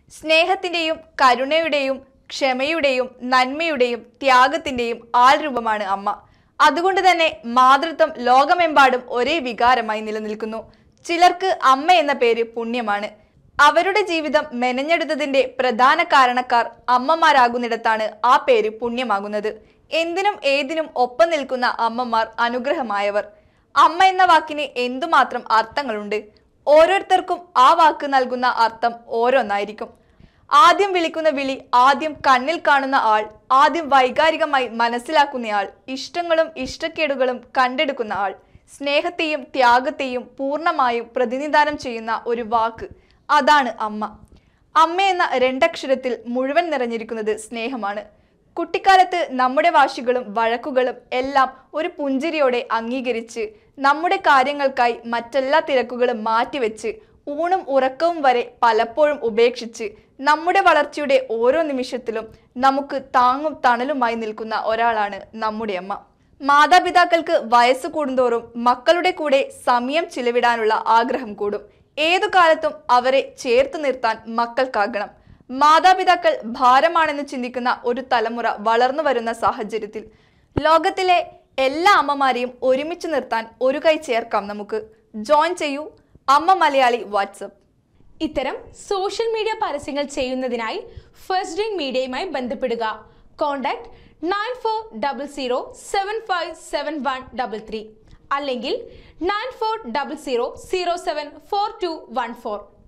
സ്നേഹത്തിന്റെയും കരുണയുടെയും ക്ഷമയുടെയും നന്മയുടെയും ത്യാഗത്തിന്റെയും ആൾരൂപമാണ് അമ്മ അതുകൊണ്ട് തന്നെ മാതൃത്വം ലോകമെമ്പാടും ഒരേ വികാരമായി നിലനിൽക്കുന്നു ചിലർക്ക് അമ്മ എന്ന പേര് പുണ്യമാണ് അവരുടെ ജീവിതം മെനഞ്ഞെടുത്തതിന്റെ പ്രധാന കാരണക്കാർ അമ്മമാരാകുന്നിടത്താണ് ആ പേര് പുണ്യമാകുന്നത് എന്തിനും ഏതിനും ഒപ്പം നിൽക്കുന്ന അമ്മമാർ അനുഗ്രഹമായവർ അമ്മ എന്ന വാക്കിന് എന്തുമാത്രം അർത്ഥങ്ങളുണ്ട് ഓരോരുത്തർക്കും ആ വാക്ക് നൽകുന്ന അർത്ഥം ഓരോന്നായിരിക്കും ആദ്യം വിളിക്കുന്ന വിളി ആദ്യം കണ്ണിൽ കാണുന്ന ആൾ ആദ്യം വൈകാരികമായി മനസ്സിലാക്കുന്നയാൾ ഇഷ്ടങ്ങളും ഇഷ്ടക്കേടുകളും കണ്ടെടുക്കുന്ന ആൾ സ്നേഹത്തെയും ത്യാഗത്തെയും പൂർണ്ണമായും പ്രതിനിധാനം ചെയ്യുന്ന ഒരു വാക്ക് അതാണ് അമ്മ അമ്മ എന്ന രണ്ടക്ഷരത്തിൽ മുഴുവൻ നിറഞ്ഞിരിക്കുന്നത് സ്നേഹമാണ് കുട്ടിക്കാലത്ത് നമ്മുടെ വാശികളും വഴക്കുകളും എല്ലാം ഒരു പുഞ്ചിരിയോടെ അംഗീകരിച്ച് നമ്മുടെ കാര്യങ്ങൾക്കായി മറ്റെല്ലാ തിരക്കുകളും മാറ്റിവെച്ച് ഊണും ഉറക്കവും വരെ പലപ്പോഴും ഉപേക്ഷിച്ച് നമ്മുടെ വളർച്ചയുടെ ഓരോ നിമിഷത്തിലും നമുക്ക് താങ്ങും തണലുമായി നിൽക്കുന്ന ഒരാളാണ് നമ്മുടെ അമ്മ മാതാപിതാക്കൾക്ക് വയസ്സ് കൂടുന്തോറും മക്കളുടെ കൂടെ സമയം ചിലവിടാനുള്ള ആഗ്രഹം കൂടും ഏതു കാലത്തും അവരെ ചേർത്ത് നിർത്താൻ മക്കൾക്കാകണം മാതാപിതാക്കൾ ഭാരമാണെന്ന് ചിന്തിക്കുന്ന ഒരു തലമുറ വളർന്നു വരുന്ന സാഹചര്യത്തിൽ ലോകത്തിലെ എല്ലാ അമ്മമാരെയും ഒരുമിച്ച് നിർത്താൻ ഒരു കൈ ചേർക്കാം നമുക്ക് ജോയിൻ ചെയ്യൂ അമ്മ മലയാളി വാട്സപ്പ് ഇത്തരം സോഷ്യൽ മീഡിയ പരസ്യങ്ങൾ ചെയ്യുന്നതിനായി ഫസ്റ്റ് ഡ്രിങ്ക് മീഡിയയുമായി ബന്ധപ്പെടുക contact nine four double zero seven five seven one double three അല്ലെങ്കിൽ nine four double zero zero seven four two one four